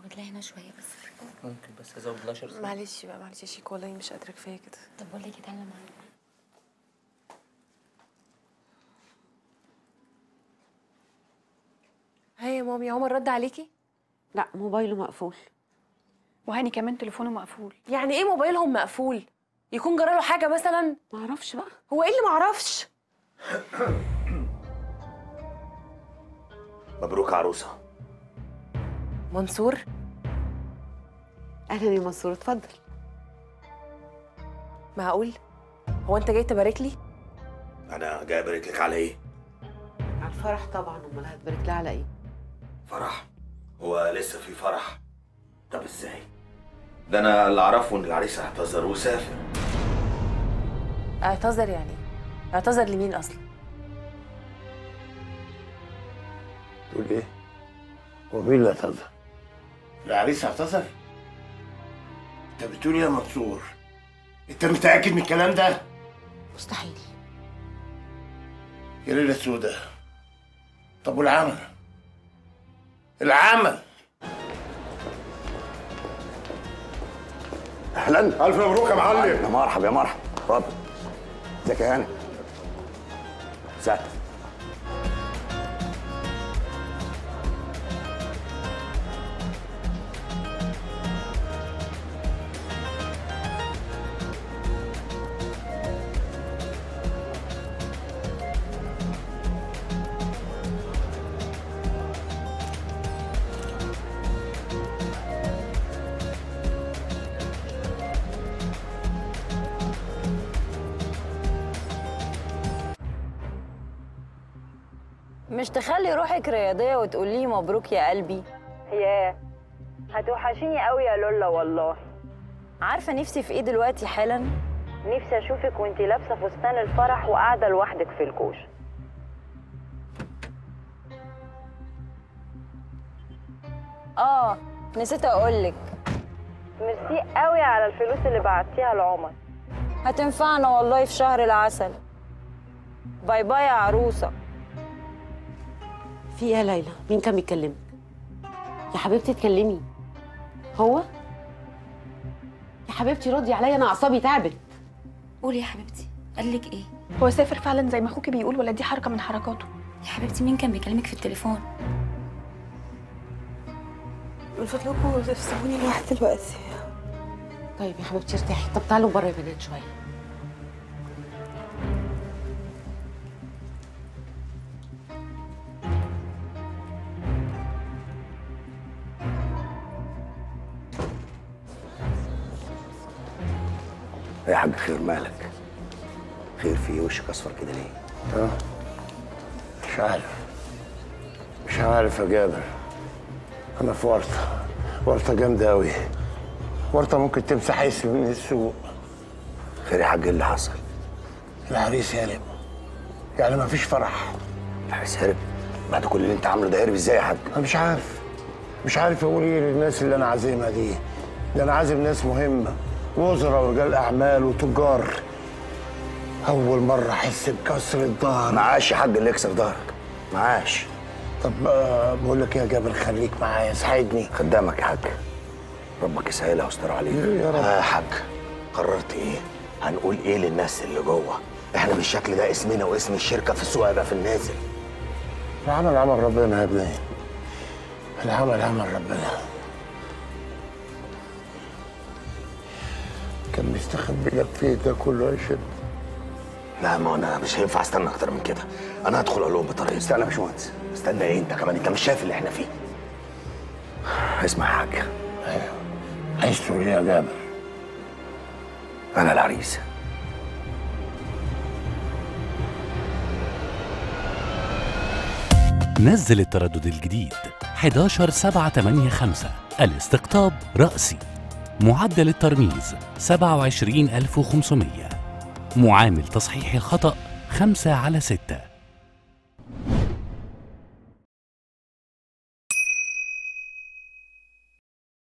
ازود لها هنا شويه بس ممكن بس ازود بلاشر صح؟ معلش بقى معلش يا شيكو والله مش قادره كفايه كده طب بقول لك إيه، تعالى معايا هي يا مامي عمر رد عليكي لا موبايله مقفول وهاني كمان تليفونه مقفول يعني ايه موبايلهم مقفول يكون جرى له حاجه مثلا معرفش بقى هو ايه اللي معرفش مبروك عروسه منصور اهلا يا منصور اتفضل معقول هو انت جاي تبارك لي انا جاي ابارك لك على ايه على الفرح طبعا امال هتبارك لها على ايه فرح هو لسه في فرح طب ازاي ده انا اللي اعرفه ان العريس اعتذر وسافر اعتذر يعني إيه؟ اعتذر لمين اصلا تقول ايه؟ هو مين اللي اعتذر؟ العريس اعتذر؟ انت بتقول يا منصور انت متأكد من الكلام ده؟ مستحيل يا ليلة سودة طب والعمل؟ العمل اهلا ألف مبروك يا معلم يا مرحبا يا مرحبا اتفضل ازيك يا هاني ازيك مش تخلي روحك رياضية وتقولي مبروك يا قلبي ياه هتوحشيني قوي يا لولا والله عارفة نفسي في ايه دلوقتي حالا؟ نفسي اشوفك وانتي لابسة فستان الفرح وقاعدة لوحدك في الكوش اه نسيت اقولك ميرسي قوي على الفلوس اللي بعتيها لعمر هتنفعنا والله في شهر العسل باي باي يا عروسه في ايه يا ليلى مين كان بيكلمك يا حبيبتي اتكلمي هو يا حبيبتي ردي عليا انا اعصابي تعبت قولي يا حبيبتي قال لك ايه هو سافر فعلا زي ما اخوكي بيقول ولا دي حركه من حركاته يا حبيبتي مين كان بيكلمك في التليفون من فضلكم سيبوني لوحدي دلوقتي طيب يا حبيبتي ارتاحي طب تعالوا بره يا بنات شويه يا حاج خير مالك خير في إيه؟ وشك اصفر كده ليه مش عارف مش عارف يا جابر انا في ورطة ورطة جامدة أوي ورطة ممكن تمسح اسمي من السوق خير يا حاج ايه اللي حصل العريس هرب يعني مفيش فرح العريس هرب بعد كل اللي انت عامله ده هرب ازاي يا حاج انا مش عارف مش عارف اقول ايه للناس اللي انا عازمها دي ده انا عازم ناس مهمه وزراء ورجال اعمال وتجار اول مره احس بكسر الظهر معاش يا حاج اللي يكسر ظهرك معاش طب آه، بقول لك إيه يا جابر خليك معايا ساعدني خدامك يا حاج ربك يسهلها ويستر عليك يا رب. آه يا حاج قررت ايه هنقول ايه للناس اللي جوه احنا بالشكل ده اسمنا واسم الشركه في السوق هيبقى في النازل العمل عمل ربنا يا ابني العمل عمل ربنا كان مستخبي لك فيه ده كله يا شد لا ما انا مش هينفع استنى اكتر من كده انا هدخل اقول لهم بطريقه استنى يا باشمهندس استنى ايه انت كمان انت مش شايف اللي احنا فيه اسمع يا حاج عايز تقول ايه يا جابر انا العريس نزل التردد الجديد 11785 الاستقطاب رأسي معدل الترميز 27500 معامل تصحيح الخطأ 5 على 6